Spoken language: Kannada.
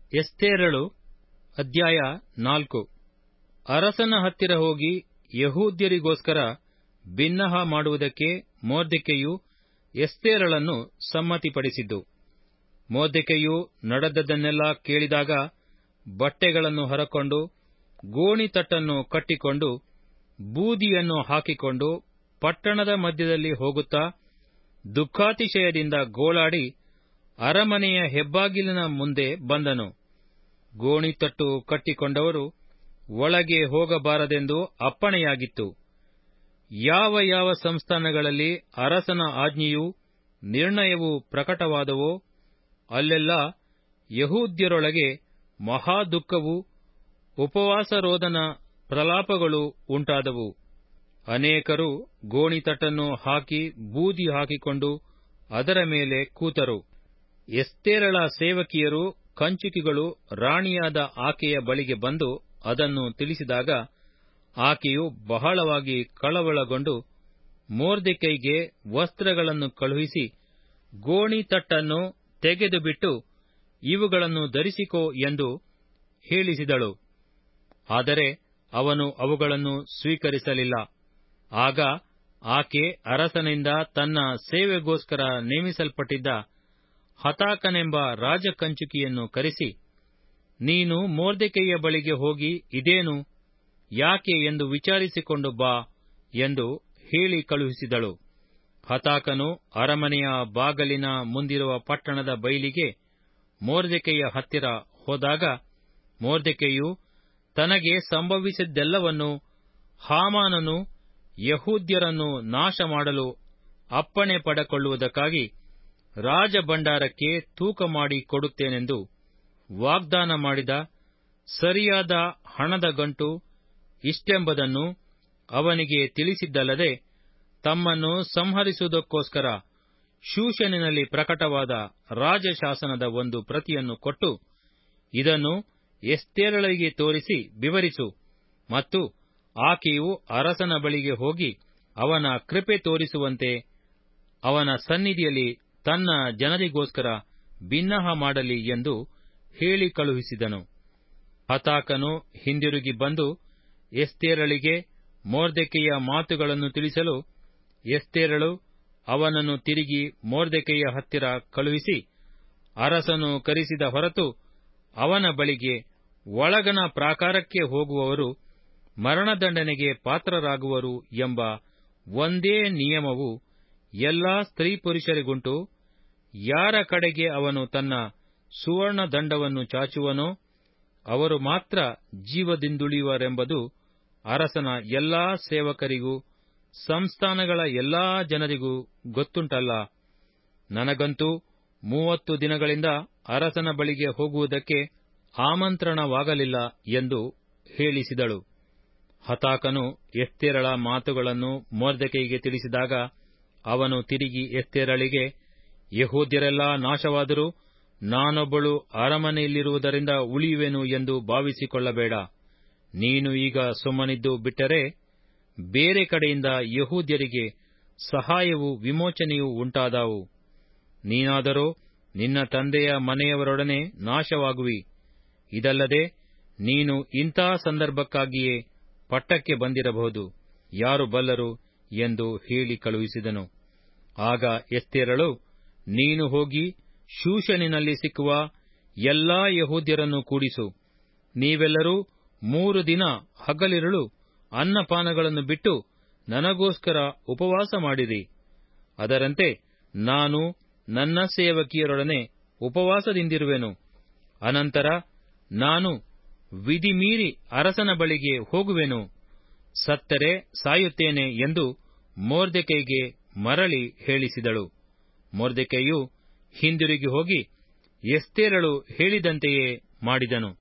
ಎಸ್ತೇರಳು ಅಧ್ಯಾಯ ನಾಲ್ಕು ಅರಸನ ಹತ್ತಿರ ಹೋಗಿ ಯಹೂದ್ಯರಿಗೋಸ್ಕರ ಬಿನ್ನಹ ಮಾಡುವುದಕ್ಕೆ ಮೊರ್ದೆಕೈಯು ಎಸ್ತೇರಳನ್ನು ಸಮ್ಮತಿಪಡಿಸಿದ್ದು ಮೊರ್ದೆಕೈಯು ನಡೆದದ್ದನ್ನೆಲ್ಲ ಕೇಳಿದಾಗ ಬಟ್ಟೆಗಳನ್ನು ಹರಕೊಂಡು ಗೋಣಿತಟ್ಟನ್ನು ಕಟ್ಟಿಕೊಂಡು ಬೂದಿಯನ್ನು ಹಾಕಿಕೊಂಡು ಪಟ್ಟಣದ ಮಧ್ಯದಲ್ಲಿ ಹೋಗುತ್ತಾ ದುಃಖಾತಿಶಯದಿಂದ ಗೋಳಾಡಿ ಅರಮನೆಯ ಹೆಬ್ಬಾಗಿಲಿನ ಮುಂದೆ ಬಂದನು ಗೋಣಿತಟ್ಟು ಕಟ್ಟಿಕೊಂಡವರು ಒಳಗೆ ಹೋಗಬಾರದೆಂದು ಅಪ್ಪಣೆಯಾಗಿತ್ತು ಯಾವ ಯಾವ ಸಂಸ್ಥಾನಗಳಲ್ಲಿ ಅರಸನ ಆಜ್ಞೆಯೂ ನಿರ್ಣಯವೂ ಪ್ರಕಟವಾದವೋ ಅಲ್ಲೆಲ್ಲ ಯಹೂದ್ಯರೊಳಗೆ ಮಹಾದುಃಖವೂ ಉಪವಾಸರೋಧನ ಪ್ರಲಾಪಗಳು ಉಂಟಾದವು ಅನೇಕರು ಗೋಣಿತಟ್ಟನ್ನು ಹಾಕಿ ಬೂದಿ ಹಾಕಿಕೊಂಡು ಅದರ ಮೇಲೆ ಕೂತರು ಎಸ್ತೇರಳ ಸೇವಕಿಯರು ಕಂಚುಕಿಗಳು ರಾಣಿಯಾದ ಆಕೆಯ ಬಳಿಗೆ ಬಂದು ಅದನ್ನು ತಿಳಿಸಿದಾಗ ಆಕೆಯು ಬಹಳವಾಗಿ ಕಳವಳಗೊಂಡು ಮೋರ್ದೆಕೈಗೆ ವಸ್ತ್ರಗಳನ್ನು ಕಳುಹಿಸಿ ಗೋಣಿತಟ್ಟನ್ನು ತೆಗೆದುಬಿಟ್ಟು ಇವುಗಳನ್ನು ಧರಿಸಿಕೋ ಎಂದು ಹೇಳಿಸಿದಳು ಆದರೆ ಅವನು ಅವುಗಳನ್ನು ಸ್ವೀಕರಿಸಲಿಲ್ಲ ಆಗ ಆಕೆ ಅರಸನಿಂದ ತನ್ನ ಸೇವೆಗೋಸ್ಕರ ನೇಮಿಸಲ್ಪಟ್ಟಿದ್ದ ಹತಾಕನೆಂಬ ರಾಜಕಂಚುಕಿಯನ್ನು ಕರೆಸಿ ನೀನು ಮೋರ್ದೆಕೈಯ ಬಳಿಗೆ ಹೋಗಿ ಇದೇನು ಯಾಕೆ ಎಂದು ವಿಚಾರಿಸಿಕೊಂಡು ಬಾ ಎಂದು ಹೇಳಿ ಕಳುಹಿಸಿದಳು ಹತಾಕನು ಅರಮನೆಯ ಬಾಗಲಿನ ಮುಂದಿರುವ ಪಟ್ಟಣದ ಬೈಲಿಗೆ ಮೋರ್ದೆಕೈಯ ಹತ್ತಿರ ಹೋದಾಗ ಮೋರ್ದೆಕೈಯು ತನಗೆ ಸಂಭವಿಸಿದ್ದೆಲ್ಲವನ್ನು ಹಾಮಾನನು ಯಹೂದ್ಯರನ್ನು ನಾಶ ಮಾಡಲು ಅಪ್ಪಣೆ ಪಡಕೊಳ್ಳುವುದಕ್ಕಾಗಿ ರಾಜಭಂಡಾರಕ್ಕೆ ತೂಕ ಮಾಡಿ ಕೊಡುತ್ತೇನೆಂದು ವಾಗ್ದಾನ ಮಾಡಿದ ಸರಿಯಾದ ಹಣದ ಗಂಟು ಇಷ್ಟೆಂಬುದನ್ನು ಅವನಿಗೆ ತಿಳಿಸಿದ್ದಲ್ಲದೆ ತಮ್ಮನ್ನು ಸಂಹರಿಸುವುದಕ್ಕೋಸ್ಕರ ಶೂಷನಿನಲ್ಲಿ ಪ್ರಕಟವಾದ ರಾಜಶಾಸನದ ಒಂದು ಪ್ರತಿಯನ್ನು ಕೊಟ್ಟು ಇದನ್ನು ಎಸ್ತೇರಳಿಗೆ ತೋರಿಸಿ ವಿವರಿಸು ಮತ್ತು ಆಕೆಯು ಅರಸನ ಬಳಿಗೆ ಹೋಗಿ ಅವನ ಕೃಪೆ ತೋರಿಸುವಂತೆ ಅವನ ಸನ್ನಿಧಿಯಲ್ಲಿ ತನ್ನ ಜನರಿಗೋಸ್ಕರ ಬಿನ್ನಹ ಮಾಡಲಿ ಎಂದು ಹೇಳಿ ಕಳುಹಿಸಿದನು ಹತಾಕನು ಹಿಂದಿರುಗಿ ಬಂದು ಎಸ್ತೇರಳಿಗೆ ಮೋರ್ದೆಕೆಯ ಮಾತುಗಳನ್ನು ತಿಳಿಸಲು ಎಸ್ತೇರಳು ಅವನನ್ನು ತಿರುಗಿ ಮೋರ್ದೆಕೆಯ ಹತ್ತಿರ ಕಳುಹಿಸಿ ಅರಸನು ಕರೆಸಿದ ಹೊರತು ಅವನ ಬಳಿಗೆ ಒಳಗಣ ಪ್ರಾಕಾರಕ್ಕೆ ಹೋಗುವವರು ಮರಣದಂಡನೆಗೆ ಪಾತ್ರರಾಗುವರು ಎಂಬ ಒಂದೇ ನಿಯಮವು ಎಲ್ಲಾ ಸ್ತ್ರೀ ಪುರುಷರಿಗುಂಟು ಯಾರ ಕಡೆಗೆ ಅವನು ತನ್ನ ಸುವರ್ಣ ದಂಡವನ್ನು ಚಾಚುವನೋ ಅವರು ಮಾತ್ರ ಜೀವದಿಂದುಳಿಯುವರೆಂಬುದು ಅರಸನ ಎಲ್ಲಾ ಸೇವಕರಿಗೂ ಸಂಸ್ಥಾನಗಳ ಎಲ್ಲಾ ಜನರಿಗೂ ಗೊತ್ತುಂಟಲ್ಲ ನನಗಂತೂ ಮೂವತ್ತು ದಿನಗಳಿಂದ ಅರಸನ ಬಳಿಗೆ ಹೋಗುವುದಕ್ಕೆ ಆಮಂತ್ರಣವಾಗಲಿಲ್ಲ ಎಂದು ಹೇಳಿಸಿದಳು ಹತಾಕನು ಎಸ್ತೇರಳ ಮಾತುಗಳನ್ನು ಮೊರ್ದೆಕೈಗೆ ತಿಳಿಸಿದಾಗ ಅವನು ತಿರುಗಿ ಎಸ್ತೇರಳಿಗೆ ಯಹೂದ್ಯರೆಲ್ಲ ನಾಶವಾದರೂ ನಾನೊಬ್ಬಳು ಅರಮನೆಯಲ್ಲಿರುವುದರಿಂದ ಉಳಿಯುವೆನು ಎಂದು ಭಾವಿಸಿಕೊಳ್ಳಬೇಡ ನೀನು ಈಗ ಸುಮ್ಮನಿದ್ದು ಬಿಟ್ಟರೆ ಬೇರೆ ಕಡೆಯಿಂದ ಯಹೂದ್ಯರಿಗೆ ಸಹಾಯವೂ ವಿಮೋಚನೆಯೂ ಉಂಟಾದಾವು ನೀನಾದರೋ ನಿನ್ನ ತಂದೆಯ ಮನೆಯವರೊಡನೆ ನಾಶವಾಗುವಿ ಇದಲ್ಲದೆ ನೀನು ಇಂಥ ಸಂದರ್ಭಕ್ಕಾಗಿಯೇ ಪಟ್ಟಕ್ಕೆ ಬಂದಿರಬಹುದು ಯಾರು ಬಲ್ಲರು ಎಂದು ಹೇಳಿ ಕಳುಹಿಸಿದನು ಆಗ ಎಸ್ತೇರಳು ನೀನು ಹೋಗಿ ಶೂಷನಿನಲ್ಲಿ ಸಿಕ್ಕುವ ಎಲ್ಲಾ ಯಹೂದ್ಯರನ್ನು ಕೂಡಿಸು ನೀವೆಲ್ಲರೂ ಮೂರು ದಿನ ಹಗಲಿರುಳು ಅನ್ನಪಾನಗಳನ್ನು ಬಿಟ್ಟು ನನಗೋಸ್ಕರ ಉಪವಾಸ ಮಾಡಿರಿ ಅದರಂತೆ ನಾನು ನನ್ನ ಸೇವಕಿಯರೊಡನೆ ಉಪವಾಸದಿಂದಿರುವೆನು ಅನಂತರ ನಾನು ವಿಧಿಮೀರಿ ಅರಸನ ಬಳಿಗೆ ಹೋಗುವೆನು ಸತ್ತರೆ ಸಾಯುತ್ತೇನೆ ಎಂದು ಮೋರ್ದೆಕೈಗೆ ಮರಳಿ ಹೇಳಿಸಿದಳು ಮೊರ್ದೆಕೈಯು ಹಿಂದಿರುಗಿ ಹೋಗಿ ಎಸ್ತೇರಳು ಹೇಳಿದಂತೆಯೇ ಮಾಡಿದನು